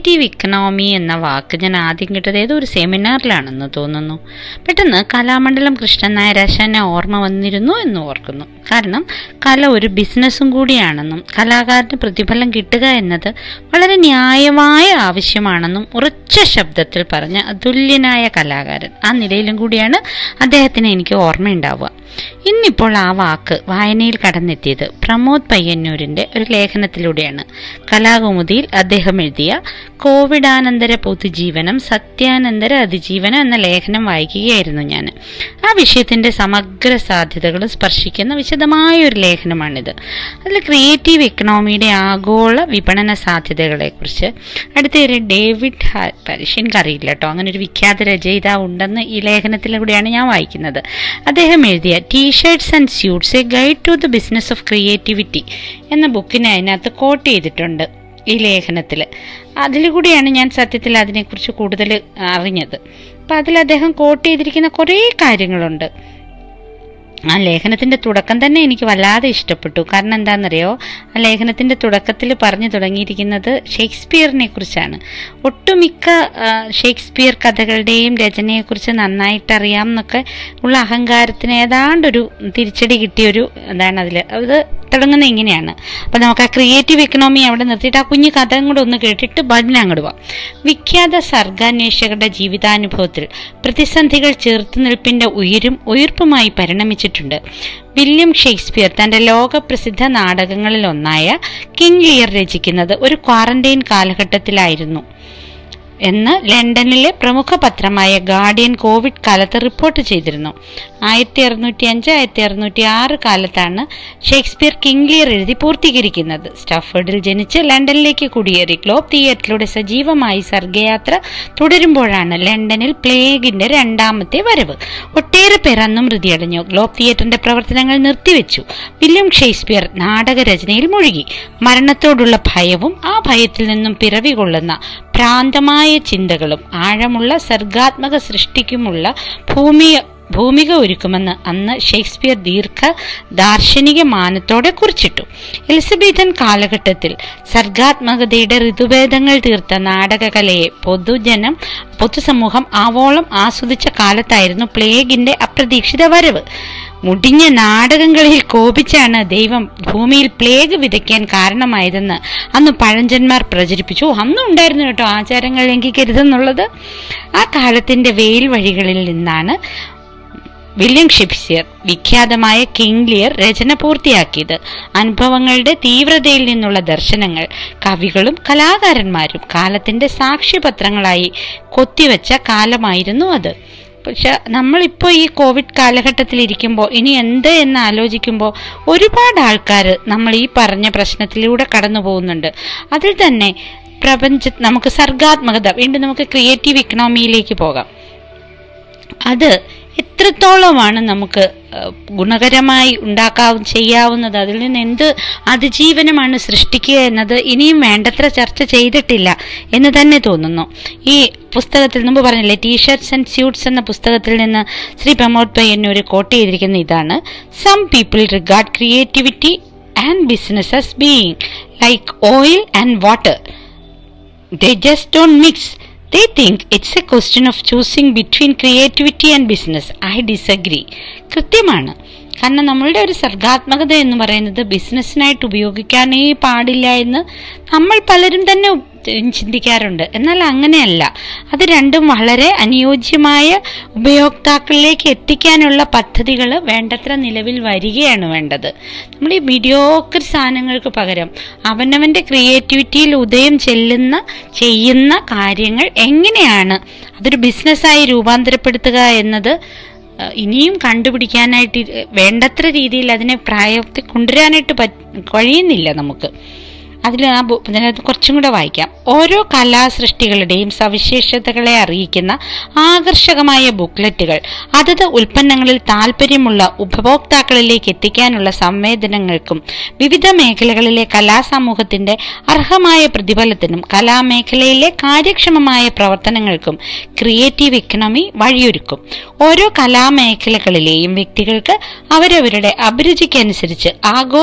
creative economy എന്ന വാക്ക് ഞാൻ ആദ്യം കേട്ടത് ഏതോ ഒരു സെമിനാറിലാണെന്ന് തോന്നുന്നു പെട്ടെന്ന് കലാമണ്ഡലം കൃഷ്ണൻ നായർ ആശാനെ ഓർമ്മ വന്നിരുന്നു എന്ന് ഓർക്കുന്നു കാരണം കല ഒരു ബിസിനസ്സും കൂടിയാണെന്നും കലാകാരന് പ്രതിഫലം കിട്ടുക എന്നത് വളരെ ന്യായമായ ആവശ്യമാണെന്നും ഉറച്ച ശബ്ദത്തിൽ പറഞ്ഞ അതുല്യനായ കലാകാരൻ ആ നിലയിലും കൂടിയാണ് അദ്ദേഹത്തിന് എനിക്ക് ഓർമ്മയുണ്ടാവുക ഇന്നിപ്പോൾ ആ വാക്ക് വായനയിൽ കടന്നെത്തിയത് പ്രമോദ് പയ്യന്നൂരിൻ്റെ ഒരു ലേഖനത്തിലൂടെയാണ് കലാകൗമുദിയിൽ അദ്ദേഹം എഴുതിയ കോവിഡാനന്തര പൊതുജീവനം സത്യാനന്തര അതിജീവനം എന്ന ലേഖനം വായിക്കുകയായിരുന്നു ഞാൻ ആ വിഷയത്തിൻ്റെ സമഗ്ര സാധ്യതകൾ സ്പർശിക്കുന്ന വിശദമായ ഒരു ലേഖനമാണിത് അതിൽ ക്രിയേറ്റീവ് എക്കണോമിയുടെ ആഗോള വിപണന സാധ്യതകളെക്കുറിച്ച് അടുത്തേറെ ഡേവിഡ് പാരിഷ് എനിക്കറിയില്ല കേട്ടോ അങ്ങനെ ഒരു വിഖ്യാത രചയിതാവ് ഉണ്ടെന്ന് ഈ ലേഖനത്തിലൂടെയാണ് ഞാൻ വായിക്കുന്നത് അദ്ദേഹം എഴുതിയ T shirts and suits a guide to the business of creativity എന്ന ബുക്കിനെ അതിനകത്ത് കോട്ട് ചെയ്തിട്ടുണ്ട് ഈ ലേഖനത്തിൽ അതിലൂടെയാണ് ഞാൻ സത്യത്തിൽ അതിനെക്കുറിച്ച് കൂടുതൽ അറിഞ്ഞത് അപ്പം അതിൽ അദ്ദേഹം കോട്ട് ചെയ്തിരിക്കുന്ന കുറേ കാര്യങ്ങളുണ്ട് ആ ലേഖനത്തിൻ്റെ തുടക്കം തന്നെ എനിക്ക് വല്ലാതെ ഇഷ്ടപ്പെട്ടു കാരണം എന്താണെന്നറിയോ ആ ലേഖനത്തിൻ്റെ തുടക്കത്തിൽ പറഞ്ഞു തുടങ്ങിയിരിക്കുന്നത് ഷേക്സ്പിയറിനെ കുറിച്ചാണ് ഒട്ടുമിക്ക ആ, ഷേക്സ്പിയർ കഥകളുടെയും രചനയെക്കുറിച്ച് നന്നായിട്ട് അറിയാം എന്നൊക്കെ ഉള്ള അഹങ്കാരത്തിന് ഏതാണ്ടൊരു തിരിച്ചടി കിട്ടിയൊരു എന്താണ് അതിൽ അത് തുടങ്ങുന്നത് ഇങ്ങനെയാണ് അപ്പം നമുക്ക് ആ ക്രിയേറ്റീവ് എക്കണോമി അവിടെ നിർത്തിയിട്ട് ആ കുഞ്ഞു കഥയും കൂടെ ഒന്ന് കേട്ടിട്ട് ബഡിന് അങ്ങോട്ട് പോവാം വിഖ്യാത സർഗാന്വേഷകരുടെ ജീവിതാനുഭവത്തിൽ പ്രതിസന്ധികൾ ചെറുത്തുനിൽപ്പിന്റെ ഉയരും ഉയർപ്പുമായി പരിണമിച്ചിട്ടുണ്ട് വില്യം ഷേക്സ്പിയർ തന്റെ ലോകപ്രസിദ്ധ നാടകങ്ങളിൽ ഒന്നായ കിങ് ലിയർ രചിക്കുന്നത് ഒരു ക്വാറന്റൈൻ കാലഘട്ടത്തിലായിരുന്നു എന്ന് ലണ്ടനിലെ പ്രമുഖ പത്രമായ ഗാർഡിയൻ കോവിഡ് കാലത്ത് റിപ്പോർട്ട് ചെയ്തിരുന്നു ആയിരത്തി അറുന്നൂറ്റി അഞ്ച് ആയിരത്തി അറുന്നൂറ്റി ആറ് കാലത്താണ് ഷേക്സ്പിയർ കിങ് ലിയർ എഴുതി പൂർത്തീകരിക്കുന്നത് സ്റ്റഫേർഡിൽ ജനിച്ച് ലണ്ടനിലേക്ക് കുടിയേറി ഗ്ലോബ് തിയേറ്ററിലൂടെ സജീവമായി സർഗയാത്ര തുടരുമ്പോഴാണ് ലണ്ടനിൽ പ്ലേഗിന്റെ രണ്ടാമത്തെ വരവ് ഒട്ടേറെ പേർ അന്നും മൃതിയടഞ്ഞു ഗ്ലോബ് തിയേറ്ററിന്റെ പ്രവർത്തനങ്ങൾ നിർത്തിവെച്ചു വില്യം ഷേക്സ്പിയർ നാടകരചനയിൽ മുഴുകി മരണത്തോടുള്ള ഭയവും ആ ഭയത്തിൽ നിന്നും പിറവി കൊള്ളുന്ന ഭ്രാന്തമായ ചിന്തകളും ആഴമുള്ള സർഗാത്മക സൃഷ്ടിക്കുമുള്ള ഭൂമിയ ഭൂമിക ഒരുക്കുമെന്ന് അന്ന് ഷേക്സ്പിയർ ദീർഘ ദാർശനിക മാനത്തോടെ കുറിച്ചിട്ടു എലിസബത്തൻ കാലഘട്ടത്തിൽ സർഗാത്മകതയുടെ ഋതുഭേദങ്ങൾ തീർത്ത നാടകകലയെ പൊതുജനം പൊതുസമൂഹം ആവോളം ആസ്വദിച്ച കാലത്തായിരുന്നു പ്ലേഗിന്റെ അപ്രതീക്ഷിത വരവ് മുടിഞ്ഞ നാടകങ്ങളിൽ കോപിച്ചാണ് ദൈവം ഭൂമിയിൽ പ്ലേഗ് വിതയ്ക്കാൻ കാരണമായതെന്ന് അന്ന് പഴഞ്ചന്മാർ പ്രചരിപ്പിച്ചു ഓ, അന്നും ഉണ്ടായിരുന്നു കേട്ടോ ആചാരങ്ങൾ ലംഘിക്കരുതെന്നുള്ളത് ആ കാലത്തിന്റെ വെയിൽ വഴികളിൽ നിന്നാണ് വില്യം ഷേക്സ്പിയർ വിഖ്യാതമായ കിങ് ലിയർ രചന പൂർത്തിയാക്കിയത് അനുഭവങ്ങളുടെ തീവ്രതയിൽ നിന്നുള്ള ദർശനങ്ങൾ കവികളും കലാകാരന്മാരും കാലത്തിന്റെ സാക്ഷ്യപത്രങ്ങളായി കൊത്തിവെച്ച കാലമായിരുന്നു അത് പക്ഷെ നമ്മളിപ്പോൾ ഈ കോവിഡ് കാലഘട്ടത്തിൽ ഇരിക്കുമ്പോൾ ഇനി എന്ത് എന്ന് ആലോചിക്കുമ്പോൾ ഒരുപാട് ആൾക്കാർ നമ്മൾ ഈ പറഞ്ഞ പ്രശ്നത്തിലൂടെ കടന്നു പോകുന്നുണ്ട് അതിൽ തന്നെ പ്രപഞ്ച നമുക്ക് സർഗാത്മകത വീണ്ടും നമുക്ക് ക്രിയേറ്റീവ് ഇക്കണോമിയിലേക്ക് പോകാം അത് എത്രത്തോളമാണ് നമുക്ക് ഏഹ്, ഗുണകരമായി ഉണ്ടാക്കാവും ചെയ്യാവുന്നത് അതിൽ നിന്ന് എന്ത് അതിജീവനമാണ് സൃഷ്ടിക്കുക എന്നത് ഇനിയും വേണ്ടത്ര ചർച്ച ചെയ്തിട്ടില്ല എന്ന് തന്നെ തോന്നുന്നു ഈ പുസ്തകത്തിൽ മുമ്പ് പറഞ്ഞില്ലേ ടീഷർട്സ് ആൻഡ് സ്യൂട്ട്സ് എന്ന പുസ്തകത്തിൽ നിന്ന് ശ്രീ പ്രമോദ് പയ്യന്നൂർ കോട്ട് ചെയ്തിരിക്കുന്ന ഇതാണ് some people regard creativity and business as being like oil and water they just don't mix they think it's a question of choosing between creativity and business i disagree കൃത്യമാണ് കാരണം നമ്മളുടെ ഒരു സർഗാത്മകത എന്ന് പറയുന്നത് ബിസിനസ്സിനായിട്ട് ഉപയോഗിക്കാനേ പാടില്ല എന്ന് നമ്മൾ പലരും തന്നെ ഉ- ചിന്തിക്കാറുണ്ട് എന്നാൽ അങ്ങനെയല്ല അത് രണ്ടും വളരെ അനുയോജ്യമായ ഉപയോക്താക്കളിലേക്ക് എത്തിക്കാനുള്ള പദ്ധതികൾ വേണ്ടത്ര നിലവിൽ വരികയാണ് വേണ്ടത് നമ്മൾ ഈ മീഡിയോക്കർ സാധനങ്ങൾക്ക് പകരം അവനവൻ്റെ ക്രിയേറ്റിവിറ്റിയിൽ ഉദയം ചെല്ലുന്ന ചെയ്യുന്ന കാര്യങ്ങൾ എങ്ങനെയാണ് അതൊരു ബിസിനസ്സായി രൂപാന്തരപ്പെടുത്തുക എന്നത് ഏഹ്, ഇനിയും കണ്ടുപിടിക്കാനായിട്ട് ഇ- വേണ്ടത്ര രീതിയിൽ അതിനെ പ്രായത്തിൽ കൊണ്ടുവരാനായിട്ട് പറ്റ കഴിയുന്നില്ല നമുക്ക് അതിൽ ആ ബു- ഇതിനകത്ത് കുറച്ചും കൂടെ വായിക്കാം ഓരോ കലാസൃഷ്ടികളുടെയും സവിശേഷതകളെ അറിയിക്കുന്ന ആകർഷകമായ ബുക്ക്ലെറ്റുകൾ അതത് ഉൽപ്പന്നങ്ങളിൽ താല്പര്യമുള്ള ഉപഭോക്താക്കളിലേക്ക് എത്തിക്കാനുള്ള സംവേദനങ്ങൾക്കും വിവിധ മേഖലകളിലെ കലാസമൂഹത്തിന്റെ അർഹമായ പ്രതിഫലത്തിനും കലാമേഖലയിലെ കാര്യക്ഷമമായ പ്രവർത്തനങ്ങൾക്കും ക്രിയേറ്റീവ് ഇക്കണോമി വഴിയൊരുക്കും ഓരോ കലാമേഖലകളിലെയും വ്യക്തികൾക്ക് അവരവരുടെ അഭിരുചിക്കനുസരിച്ച് ആഗോള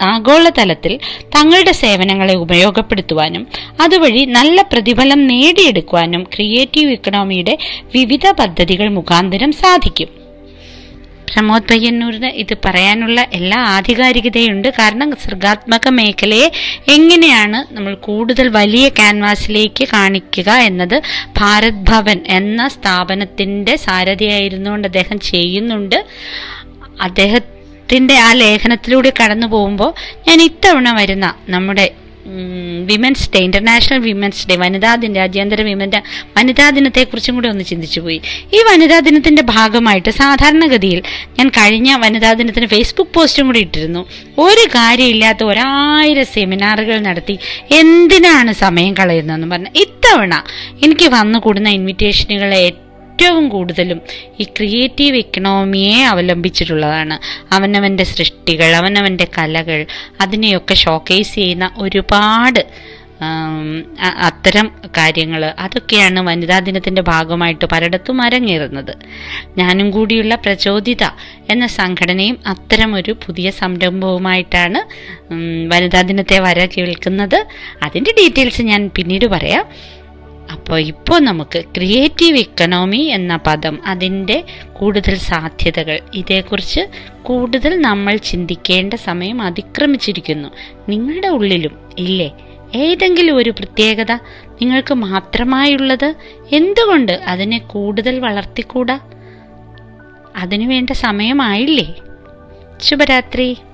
ആഗോളതലത്തിൽ തങ്ങളുടെ സേവനങ്ങളെ ഉപയോഗപ്പെടുത്തുവാനും അതുവഴി നല്ല പ്രതിഫലം നേടിയെടുക്കുവാനും ക്രിയേറ്റീവ് ഇക്കണോമിയുടെ വിവിധ പദ്ധതികൾ മുഖാന്തരം സാധിക്കും പ്രമോദ് പയ്യന്നൂരിന് ഇത് പറയാനുള്ള എല്ലാ ആധികാരികതയുണ്ട് കാരണം സർഗാത്മക മേഖലയെ എങ്ങനെയാണ് നമ്മൾ കൂടുതൽ വലിയ ക്യാൻവാസിലേക്ക് കാണിക്കുക എന്നത് ഭാരത് ഭവൻ എന്ന സ്ഥാപനത്തിൻ്റെ സാരഥിയായിരുന്നുകൊണ്ട് അദ്ദേഹം ചെയ്യുന്നുണ്ട് അദ്ദേഹത്തിൻ്റെ ആ ലേഖനത്തിലൂടെ കടന്നു പോകുമ്പോൾ ഞാൻ ഇത്തവണ വരുന്ന നമ്മുടെ women's day international women's day വനിതാ ദിന രാജ്യാന്തര വിമൻ വനിതാ ദിനത്തെക്കുറിച്ചും കൂടി ഒന്ന് ചിന്തിച്ചു പോയി ഈ വനിതാ ദിനത്തിന്റെ ഭാഗമായിട്ട് സാധാരണഗതിയിൽ ഞാൻ കഴിഞ്ഞ വനിതാ ദിനത്തിന് ഫേസ്ബുക്ക് പോസ്റ്റും കൂടി ഇട്ടിരുന്നു ഒരു കാര്യമില്ലാത്ത ഒരായിരം സെമിനാറുകൾ നടത്തി എന്തിനാണ് സമയം കളയുന്നതെന്ന് പറഞ്ഞ ഇത്തവണ എനിക്ക് വന്നു കൂടുന്ന ഇൻവിറ്റേഷനുകളെ ഏറ്റവും കൂടുതലും ഈ ക്രിയേറ്റീവ് എക്കണോമിയെ അവലംബിച്ചിട്ടുള്ളതാണ് അവനവൻ്റെ സൃഷ്ടികൾ അവനവൻ്റെ കലകൾ അതിനെയൊക്കെ ഷോക്കേസ് ചെയ്യുന്ന ഒരുപാട് ആം, അ- അത്തരം കാര്യങ്ങൾ അതൊക്കെയാണ് വനിതാ ദിനത്തിൻ്റെ ഭാഗമായിട്ട് പലയിടത്തും അരങ്ങേറുന്നത് ഞാനും കൂടിയുള്ള പ്രചോദിത എന്ന സംഘടനയും അത്തരമൊരു പുതിയ സംരംഭവുമായിട്ടാണ് ഉം, വനിതാ ദിനത്തെ വര കേൾക്കുന്നത് അതിൻ്റെ ഡീറ്റെയിൽസ് ഞാൻ പിന്നീട് പറയാം അപ്പോൾ ഇപ്പോൾ നമുക്ക് ക്രിയേറ്റീവ് ഇക്കണോമി എന്ന പദം അതിൻ്റെ കൂടുതൽ സാധ്യതകൾ ഇതേക്കുറിച്ച് കൂടുതൽ നമ്മൾ ചിന്തിക്കേണ്ട സമയം അതിക്രമിച്ചിരിക്കുന്നു നിങ്ങളുടെ ഉള്ളിലും ഇല്ലേ ഏതെങ്കിലും ഒരു പ്രത്യേകത നിങ്ങൾക്ക് മാത്രമായുള്ളത് എന്തുകൊണ്ട് അതിനെ കൂടുതൽ വളർത്തിക്കൂടാ അതിനു വേണ്ട സമയമായില്ലേ ശുഭരാത്രി